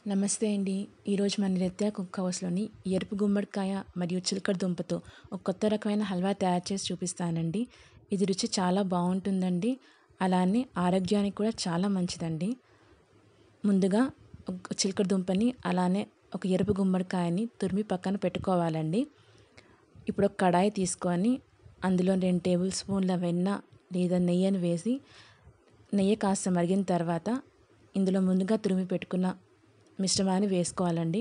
నమస్తే అండి ఈరోజు మన నిత్య కుక్ హౌస్లోని ఎరుపు గుమ్మడికాయ మరియు చిలకడ దుంపతో ఒక కొత్త రకమైన హల్వా తయారు చేసి చూపిస్తానండి ఇది రుచి చాలా బాగుంటుందండి అలానే ఆరోగ్యానికి కూడా చాలా మంచిదండి ముందుగా ఒక చిలకడ దుంపని అలానే ఒక ఎరుపు గుమ్మడికాయని తురిమి పక్కన పెట్టుకోవాలండి ఇప్పుడు ఒక కడాయి తీసుకొని అందులో రెండు టేబుల్ స్పూన్ల వెన్న లేదా నెయ్యిని వేసి నెయ్యి కాస్త మరిగిన తర్వాత ఇందులో ముందుగా తురిమి పెట్టుకున్న మిశ్రమాన్ని వేసుకోవాలండి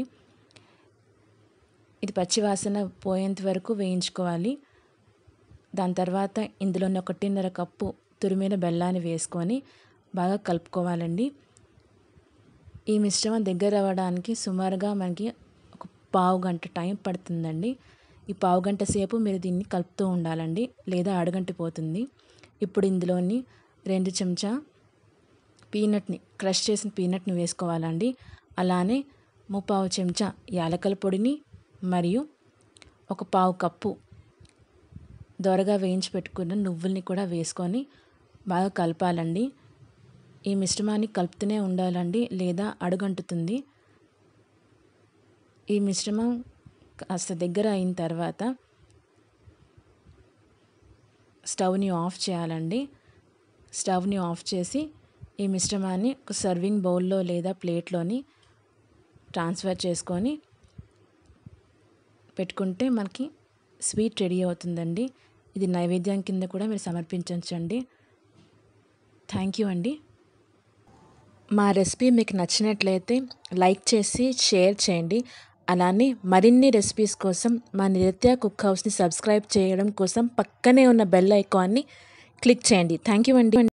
ఇది పచ్చివాసన పోయేంత వరకు వేయించుకోవాలి దాని తర్వాత ఇందులోని ఒకటిన్నర కప్పు తురిమిన బెల్లాన్ని వేసుకొని బాగా కలుపుకోవాలండి ఈ మిశ్రమం దగ్గర అవ్వడానికి సుమారుగా మనకి ఒక పావు గంట టైం పడుతుందండి ఈ పావు గంట సేపు మీరు దీన్ని కలుపుతూ ఉండాలండి లేదా అడుగంటిపోతుంది ఇప్పుడు ఇందులోని రెండు చెంచా పీనట్ని క్రష్ చేసిన పీనట్ని వేసుకోవాలండి అలానే ముప్పావు చెంచా యాలకల పొడిని మరియు ఒక పావు కప్పు దొరగా వేయించి పెట్టుకున్న నువ్వుల్ని కూడా వేసుకొని బాగా కలపాలండి ఈ మిశ్రమాన్ని కలుపుతూనే ఉండాలండి లేదా అడుగంటుతుంది ఈ మిశ్రమం కాస్త దగ్గర అయిన తర్వాత స్టవ్ని ఆఫ్ చేయాలండి స్టవ్ని ఆఫ్ చేసి ఈ మిశ్రమాన్ని ఒక సర్వింగ్ బౌల్లో లేదా ప్లేట్లోని ట్రాన్స్ఫర్ చేసుకొని పెట్టుకుంటే మనకి స్వీట్ రెడీ అవుతుందండి ఇది నైవేద్యం కింద కూడా మీరు సమర్పించవచ్చండి థ్యాంక్ యూ అండి మా రెసిపీ మీకు నచ్చినట్లయితే లైక్ చేసి షేర్ చేయండి అలానే మరిన్ని రెసిపీస్ కోసం మా నిత్య కుక్ హౌస్ని సబ్స్క్రైబ్ చేయడం కోసం పక్కనే ఉన్న బెల్ ఐకాన్ని క్లిక్ చేయండి థ్యాంక్ యూ అండి